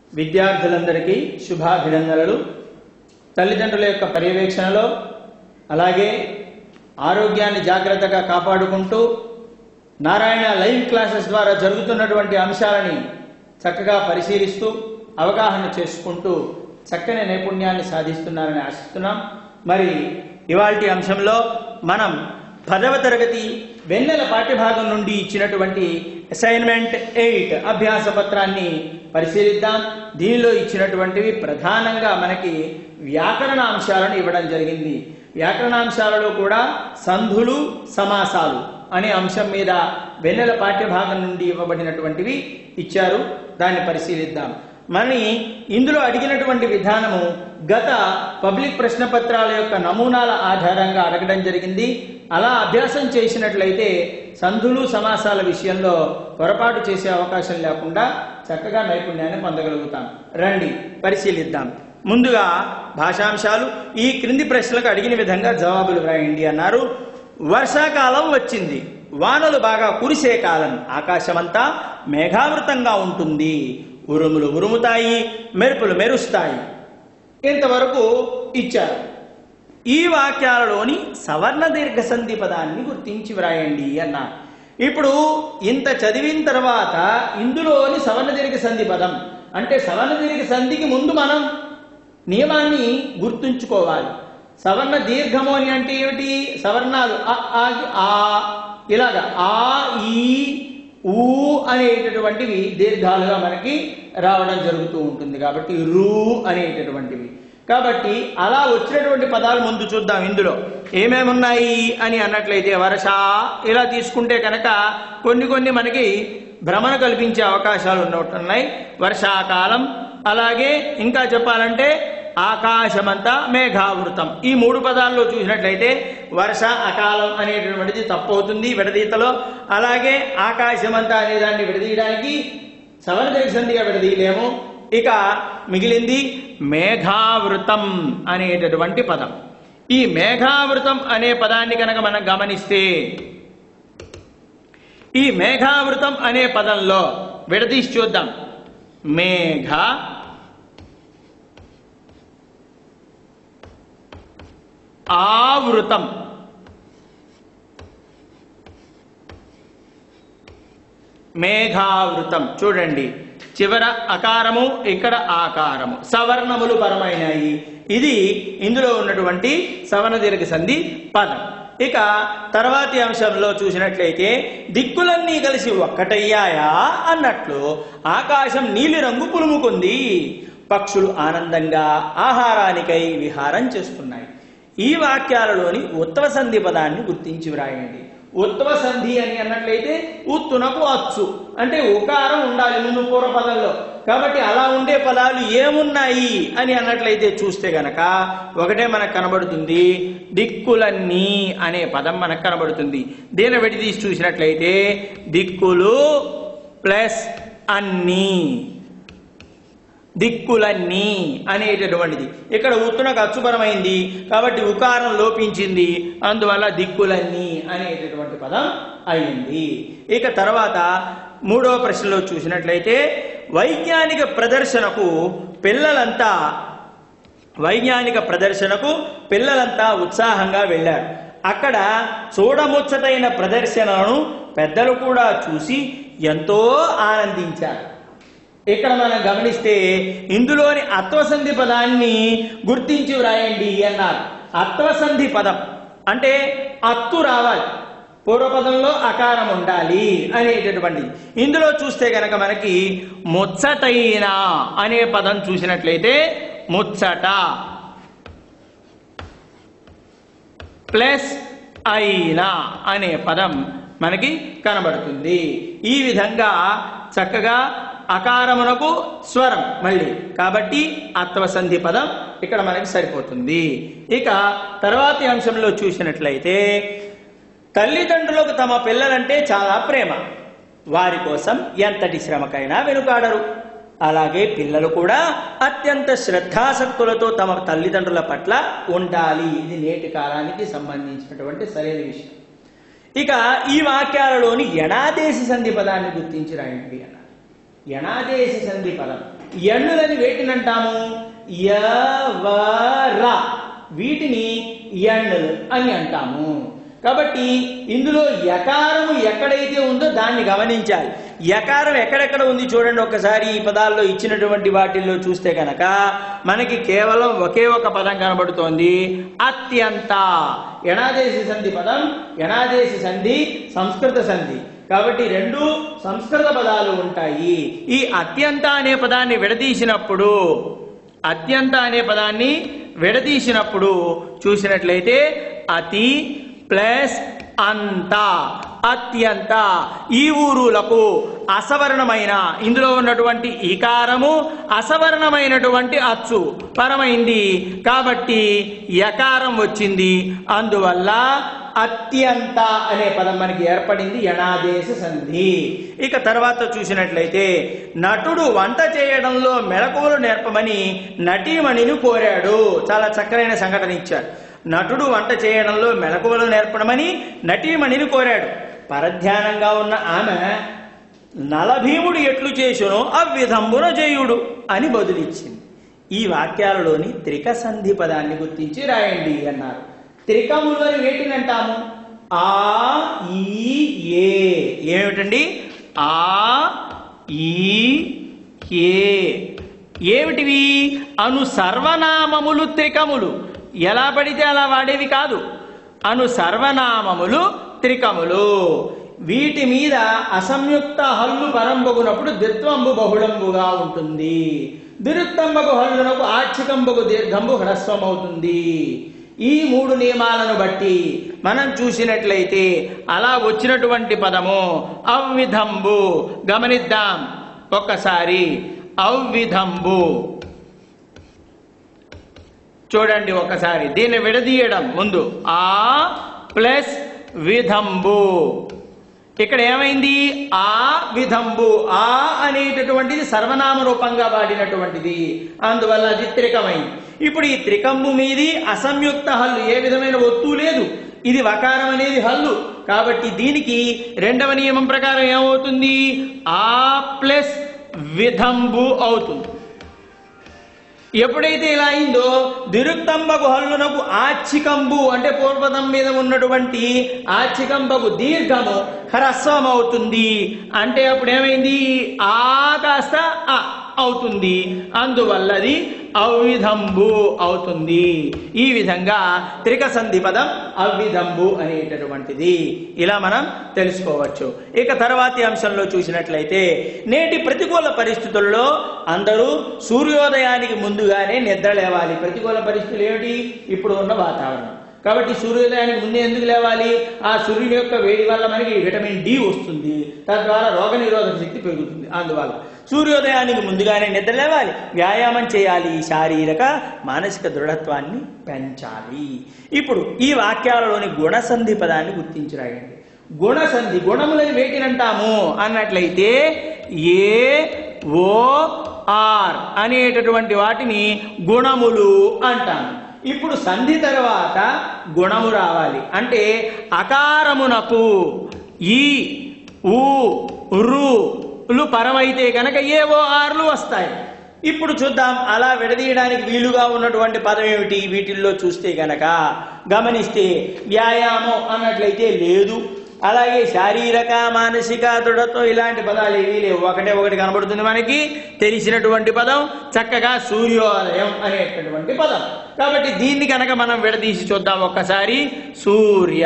విద్యార్థులందరికీ శుభాభినందనలు తల్లిదండ్రుల యొక్క పర్యవేక్షణలో అలాగే ఆరోగ్యాన్ని జాగ్రత్తగా కాపాడుకుంటూ నారాయణ లైవ్ క్లాసెస్ ద్వారా జరుగుతున్నటువంటి అంశాలని చక్కగా పరిశీలిస్తూ అవగాహన చేసుకుంటూ చక్కని నైపుణ్యాన్ని సాధిస్తున్నారని ఆశిస్తున్నాం మరి ఇవాల్టి అంశంలో మనం పదవ తరగతి వెన్నెల పాఠ్యభాగం నుండి ఇచ్చినటువంటి అసైన్మెంట్ ఎయిట్ అభ్యాస పత్రాన్ని పరిశీలిద్దాం దీనిలో ఇచ్చినటువంటివి ప్రధానంగా మనకి వ్యాకరణ అంశాలను ఇవ్వడం జరిగింది వ్యాకరణాంశాలలో కూడా సంధులు సమాసాలు అనే అంశం మీద వెన్నెల పాఠ్యభాగం నుండి ఇవ్వబడినటువంటివి ఇచ్చారు దాన్ని పరిశీలిద్దాం మరి ఇందులో అడిగినటువంటి విధానము గత పబ్లిక్ ప్రశ్న పత్రాల యొక్క నమూనాల ఆధారంగా అడగడం జరిగింది అలా అభ్యాసం చేసినట్లయితే సంధులు సమాసాల విషయంలో పొరపాటు చేసే అవకాశం లేకుండా చక్కగా నైపుణ్యాన్ని పొందగలుగుతాం రండి పరిశీలిద్దాం ముందుగా భాషాంశాలు ఈ క్రింది ప్రశ్నలకు అడిగిన విధంగా జవాబులు వ్రాయండి అన్నారు వర్షాకాలం వచ్చింది వానలు బాగా కురిసే కాలం ఆకాశమంతా మేఘావృతంగా ఉంటుంది ఉరుములు ఉరుముతాయి మెరుపులు మెరుస్తాయి ఇంతవరకు ఇచ్చారు ఈ వాక్యాలలోని సవర్ణ దీర్ఘ సంధి పదాన్ని గుర్తించి వ్రాయండి అన్నారు ఇప్పుడు ఇంత చదివిన తర్వాత ఇందులోని సవర్ణ దీర్ఘ సంధి పదం అంటే సవర్ణ దీర్ఘ సంధికి ముందు మనం నియమాన్ని గుర్తుంచుకోవాలి సవర్ణ దీర్ఘము అని అంటే ఏమిటి సవర్ణాలు అ, ఆ, కి ఆ ఇలాగా ఆ ఈ ఊ అనేటటువంటివి దీర్ఘాలుగా మనకి రావడం జరుగుతూ ఉంటుంది కాబట్టి రూ అనేటటువంటివి కాబట్టి అలా వచ్చినటువంటి పదాలు ముందు చూద్దాం ఇందులో ఏమేమి ఉన్నాయి అని అన్నట్లయితే వర్ష ఇలా తీసుకుంటే కనుక కొన్ని కొన్ని మనకి భ్రమణ కల్పించే అవకాశాలు ఉన్నట్టున్నాయి వర్షాకాలం అలాగే ఇంకా చెప్పాలంటే ఆకాశమంతా మేఘావృతం ఈ మూడు పదాల్లో చూసినట్లయితే వర్ష అకాలం అనేటటువంటిది తప్పవుతుంది విడదీతలో అలాగే ఆకాశమంతా అనే దాన్ని విడదీయడానికి సవర్ణ సంధిగా విడదీయలేము ఇక మిగిలింది మేఘావృతం అనేటటువంటి పదం ఈ మేఘావృతం అనే పదాన్ని కనుక మనం గమనిస్తే ఈ మేఘావృతం అనే పదంలో విడదీసి చూద్దాం మేఘ ఆవృతం మేఘావృతం చూడండి చివర అకారము ఇక్కడ ఆకారము సవర్ణములు పరమైనాయి ఇది ఇందులో ఉన్నటువంటి సవర్ణ దీర్ఘ సంధి పదం ఇక తర్వాతి అంశంలో చూసినట్లయితే దిక్కులన్నీ కలిసి ఒక్కటయ్యాయా అన్నట్లు ఆకాశం నీలిరంగు పులుముకుంది పక్షులు ఆనందంగా ఆహారానికై విహారం చేస్తున్నాయి ఈ వాక్యాలలోని ఉత్తవ సంధి పదాన్ని గుర్తించి వ్రాయండి ఉత్తవ సంధి అని అన్నట్లయితే ఉత్తునకు అచ్చు అంటే ఉకారం ఉండాలి ముందు పూర్వపదంలో కాబట్టి అలా ఉండే పదాలు ఏమున్నాయి అని అన్నట్లయితే చూస్తే గనక ఒకటే మనకు కనబడుతుంది దిక్కులన్నీ అనే పదం మనకు కనబడుతుంది దీని విడదీసి చూసినట్లయితే దిక్కులు ప్లస్ అన్నీ దిక్కులన్నీ అనేటటువంటిది ఇక్కడ ఉత్తునకు అచ్చుపరమైంది కాబట్టి ఉకారం లోపించింది అందువల్ల దిక్కులన్నీ అనేటటువంటి పదం అయింది ఇక తర్వాత మూడవ ప్రశ్నలో చూసినట్లయితే వైజ్ఞానిక ప్రదర్శనకు పిల్లలంతా వైజ్ఞానిక ప్రదర్శనకు పిల్లలంతా ఉత్సాహంగా వెళ్ళారు అక్కడ చూడముచ్చటైన ప్రదర్శనలను పెద్దలు కూడా చూసి ఎంతో ఆనందించారు ఇక్కడ మనం గమనిస్తే ఇందులోని అత్వసంధి పదాన్ని గుర్తించి వ్రాయండి అన్నారు అత్వసంధి పదం అంటే అత్తు రావాలి పూర్వపదంలో అకారం ఉండాలి అనేటటువంటిది ఇందులో చూస్తే గనక మనకి ముచ్చటైన అనే పదం చూసినట్లయితే ముచ్చట ప్లస్ అయినా అనే పదం మనకి కనబడుతుంది ఈ విధంగా చక్కగా అకారమునకు స్వరం మళ్ళీ కాబట్టి అత్వసంధి పదం ఇక్కడ మనకి సరిపోతుంది ఇక తర్వాతి అంశంలో చూసినట్లయితే తల్లిదండ్రులకు తమ పిల్లలంటే చాలా ప్రేమ వారి కోసం ఎంతటి శ్రమకైనా వెనుకాడరు అలాగే పిల్లలు కూడా అత్యంత శ్రద్ధాసక్తులతో తమ తల్లిదండ్రుల పట్ల ఉండాలి ఇది నేటి కాలానికి సంబంధించినటువంటి సరైన విషయం ఇక ఈ వాక్యాలలోని ఎడాదేశి సంధి పదాన్ని గుర్తించి రాయండి అన్నారు యణాదేశ సంధి పదం ఎన్నులని వేటినంటాము యవర వీటిని ఎన్నులు అని అంటాము కాబట్టి ఇందులో యకారము ఎక్కడైతే ఉందో దాన్ని గమనించాలి యకారం ఎక్కడెక్కడ ఉంది చూడండి ఒకసారి ఈ పదాల్లో ఇచ్చినటువంటి వాటిల్లో చూస్తే కనుక మనకి కేవలం ఒకే ఒక పదం కనబడుతోంది అత్యంత ఎణాదేశి సంధి పదం ఎణాదేశి సంధి సంస్కృత సంధి కాబట్టి రెండు సంస్కృత పదాలు ఉంటాయి ఈ అత్యంత అనే పదాన్ని విడదీసినప్పుడు అత్యంత అనే పదాన్ని విడదీసినప్పుడు చూసినట్లయితే అతి ప్లస్ అంత అత్యంత ఈ ఊరులకు అసవర్ణమైన ఇందులో ఉన్నటువంటి ఈకారము అసవర్ణమైనటువంటి అచ్చు పరమైంది కాబట్టి యకారం వచ్చింది అందువల్ల అత్యంత అనే పదం మనకి ఏర్పడింది యణాదేశ సంధి ఇక తర్వాత చూసినట్లయితే నటుడు వంట చేయడంలో మెలకువలు నేర్పమని నటీమణిని కోరాడు చాలా చక్కనైన సంఘటన ఇచ్చారు నటుడు వంట చేయడంలో మెలకువలు నేర్పడమని నటీమణిని కోరాడు పరధ్యానంగా ఉన్న ఆమె నలభీముడు ఎట్లు చేసునో అవ్విధంబున చేయుడు అని బదులిచ్చింది ఈ వాక్యాలలోని త్రిక సంధి పదాన్ని గుర్తించి రాయండి అన్నారు త్రికములు అని వేటిని అంటాము ఆ ఈ ఏ ఏమిటండి ఆ ఈ ఏ ఏమిటివి అను సర్వనామములు త్రికములు ఎలా పడితే అలా వాడేవి కాదు అను సర్వనామములు త్రికములు వీటి మీద అసంయుక్త హల్లు పరంబగునప్పుడు ద్విత్వంబు బహుళంబుగా ఉంటుంది దిరుత్తంబకు హల్లునకు ఆక్షికంబకు దీర్ఘంబు హ్రస్వం అవుతుంది ఈ మూడు నియమాలను బట్టి మనం చూసినట్లయితే అలా వచ్చినటువంటి పదము అవ్విధంబు గమనిద్దాం ఒక్కసారి అవ్విధంబు చూడండి ఒకసారి దీన్ని విడదీయడం ముందు ఆ ప్లస్ విధంబు ఇక్కడ ఏమైంది ఆ విధంబు ఆ అనేటటువంటిది సర్వనామ రూపంగా వాడినటువంటిది అందువల్ల అది త్రికమైంది ఇప్పుడు ఈ త్రికంబు మీది అసంయుక్త హల్లు ఏ విధమైన ఒత్తు లేదు ఇది వకారం అనేది హల్లు కాబట్టి దీనికి రెండవ నియమం ప్రకారం ఏమవుతుంది ఆ ప్లస్ విధంబు అవుతుంది ఎప్పుడైతే ఇలా అయిందో దిరుక్తంబకు హల్లునకు ఆచ్చికంబు అంటే పూర్వపదం మీద ఉన్నటువంటి ఆచ్చికంబకు దీర్ఘము హ్రస్వం అవుతుంది అంటే అప్పుడు ఏమైంది ఆ కాస్త అ అవుతుంది అందువల్ల అది అవిధంబు అవుతుంది ఈ విధంగా త్రిక సంధి పదం అవిధంబు అనేటటువంటిది ఇలా మనం తెలుసుకోవచ్చు ఇక తర్వాతి అంశంలో చూసినట్లయితే నేటి ప్రతికూల పరిస్థితుల్లో అందరూ సూర్యోదయానికి ముందుగానే నిద్ర లేవాలి ప్రతికూల పరిస్థితులు ఏమిటి ఇప్పుడు ఉన్న వాతావరణం కాబట్టి సూర్యోదయానికి ముందే ఎందుకు లేవాలి ఆ సూర్యుని యొక్క వేడి వల్ల మనకి విటమిన్ డి వస్తుంది తద్వారా రోగ నిరోధక శక్తి పెరుగుతుంది అందువల్ల సూర్యోదయానికి ముందుగానే నిద్ర లేవాలి వ్యాయామం చేయాలి శారీరక మానసిక దృఢత్వాన్ని పెంచాలి ఇప్పుడు ఈ వాక్యాలలోని గుణసంధి పదాన్ని గుర్తించి రాయండి గుణసంధి గుణములని వేటినంటాము అన్నట్లయితే ఏ ఓ ఆర్ అనేటటువంటి వాటిని గుణములు అంటాము ఇప్పుడు సంధి తర్వాత గుణము రావాలి అంటే అకారమునకు ఈ ఊ రు లు పరమైతే కనుక ఏవో ఆర్లు వస్తాయి ఇప్పుడు చూద్దాం అలా విడదీయడానికి వీలుగా ఉన్నటువంటి పదం ఏమిటి వీటిల్లో చూస్తే గనక గమనిస్తే వ్యాయామం అన్నట్లయితే లేదు అలాగే శారీరక మానసిక దృఢత్వం ఇలాంటి పదాలు ఏవీ లేవు ఒకటే ఒకటి కనబడుతుంది మనకి తెలిసినటువంటి పదం చక్కగా సూర్యోదయం అనేటటువంటి పదం కాబట్టి దీన్ని కనుక మనం విడదీసి చూద్దాం ఒక్కసారి సూర్య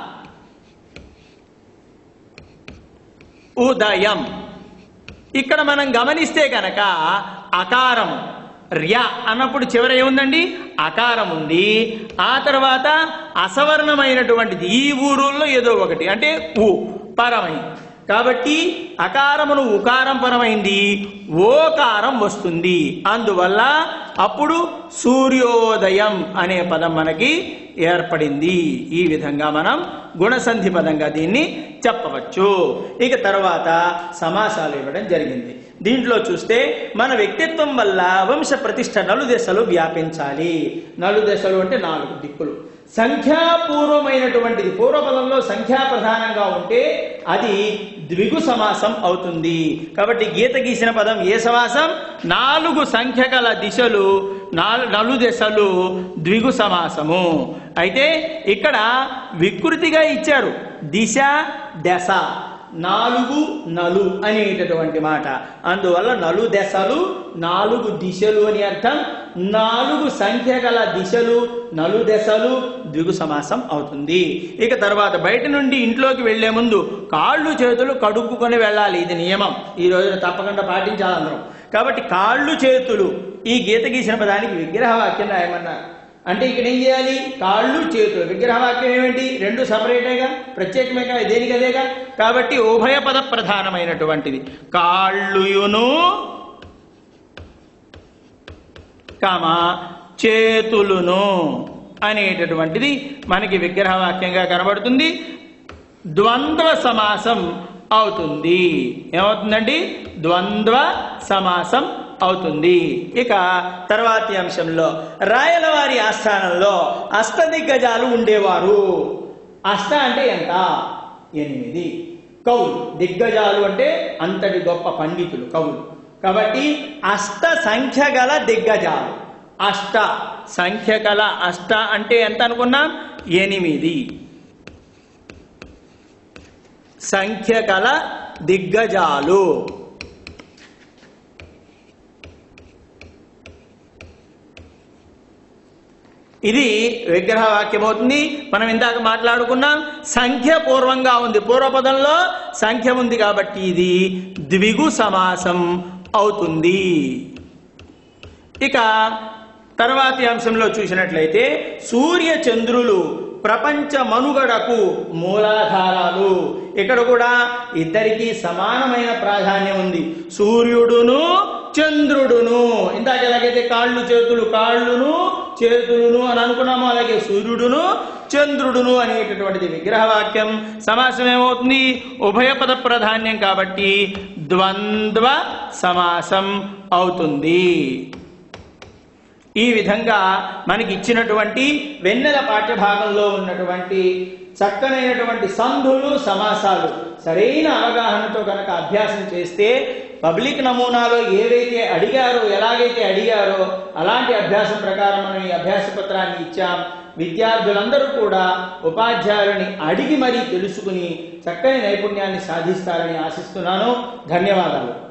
ఉదయం ఇక్కడ మనం గమనిస్తే కనుక అకారం ర్య అన్నప్పుడు చివర ఏముందండి అకారం ఉంది ఆ తర్వాత అసవర్ణమైనటువంటిది ఈ ఊరుల్లో ఏదో ఒకటి అంటే ఉ పరమైంది కాబట్టి అకారమును ఉకారం పరమైంది ఓకారం వస్తుంది అందువల్ల అప్పుడు సూర్యోదయం అనే పదం మనకి ఏర్పడింది ఈ విధంగా మనం గుణసంధి పదంగా దీన్ని చెప్పవచ్చు ఇక తర్వాత సమాసాలు ఇవ్వడం జరిగింది దీంట్లో చూస్తే మన వ్యక్తిత్వం వల్ల వంశ ప్రతిష్ట నలుదశలు వ్యాపించాలి నలుదశలు అంటే నాలుగు దిక్కులు సంఖ్యాపూర్వమైనటువంటిది పూర్వపదంలో సంఖ్యా ప్రధానంగా ఉంటే అది ద్విగు సమాసం అవుతుంది కాబట్టి గీత గీసిన పదం ఏ సమాసం నాలుగు సంఖ్య గల దిశలు నాలు నలు దశలు ద్విగు సమాసము అయితే ఇక్కడ వికృతిగా ఇచ్చారు దిశ దశ నాలుగు నలు అనేటటువంటి మాట అందువల్ల నలు దశలు నాలుగు దిశలు అని అర్థం నాలుగు సంఖ్య గల దిశలు నలు దశలు ద్విగు సమాసం అవుతుంది ఇక తర్వాత బయట నుండి ఇంట్లోకి వెళ్లే ముందు కాళ్ళు చేతులు కడుక్కుని వెళ్ళాలి ఇది నియమం ఈ రోజున తప్పకుండా పాటించాలి అందరం కాబట్టి కాళ్ళు చేతులు ఈ గీత గీసిన పదానికి విగ్రహ వాక్యం రాయమన్నారు అంటే ఇక్కడ ఏం చేయాలి కాళ్ళు చేతులు విగ్రహవాక్యం ఏమిటి రెండు సపరేటేగా ప్రత్యేకమేగా దేనికి అదేగా కాబట్టి ఉభయ పద ప్రధానమైనటువంటిది కాళ్ళుయును కామ చేతులును అనేటటువంటిది మనకి విగ్రహవాక్యంగా కనబడుతుంది ద్వంద్వ సమాసం అవుతుంది ఏమవుతుందండి ద్వంద్వ సమాసం అవుతుంది ఇక తర్వాతి అంశంలో రాయలవారి ఆస్థానంలో అష్టదిగ్గజాలు ఉండేవారు అష్ట అంటే ఎంత ఎనిమిది కవులు దిగ్గజాలు అంటే అంతటి గొప్ప పండితులు కవులు కాబట్టి అష్ట సంఖ్య గల దిగ్గజాలు అష్ట సంఖ్య గల అష్ట అంటే ఎంత అనుకున్నాం ఎనిమిది సంఖ్య గల దిగ్గజాలు ఇది విగ్రహ వాక్యం అవుతుంది మనం ఇందాక మాట్లాడుకున్నాం సంఖ్య పూర్వంగా ఉంది పూర్వపదంలో సంఖ్య ఉంది కాబట్టి ఇది ద్విగు సమాసం అవుతుంది ఇక తర్వాతి అంశంలో చూసినట్లయితే సూర్య చంద్రులు ప్రపంచ మనుగడకు మూలాధారాలు ఇక్కడ కూడా ఇద్దరికి సమానమైన ప్రాధాన్యం ఉంది సూర్యుడును చంద్రుడును ఇందాక ఎలాగైతే కాళ్ళు చేతులు కాళ్ళును చేతులును అని అనుకున్నామో అలాగే సూర్యుడును చంద్రుడును అనేటటువంటిది విగ్రహవాక్యం సమాసం ఏమవుతుంది ఉభయపద ప్రాధాన్యం కాబట్టి ద్వంద్వ సమాసం అవుతుంది ఈ విధంగా మనకి ఇచ్చినటువంటి వెన్నెల పాఠ్యభాగంలో ఉన్నటువంటి చక్కనైనటువంటి సంధులు సమాసాలు సరైన అవగాహనతో కనుక అభ్యాసం చేస్తే పబ్లిక్ నమూనాలో ఏవైతే అడిగారో ఎలాగైతే అడిగారో అలాంటి అభ్యాసం ప్రకారం మనం ఈ అభ్యాస పత్రాన్ని ఇచ్చాం విద్యార్థులందరూ కూడా ఉపాధ్యాయులని అడిగి మరీ తెలుసుకుని చక్కని నైపుణ్యాన్ని సాధిస్తారని ఆశిస్తున్నాను ధన్యవాదాలు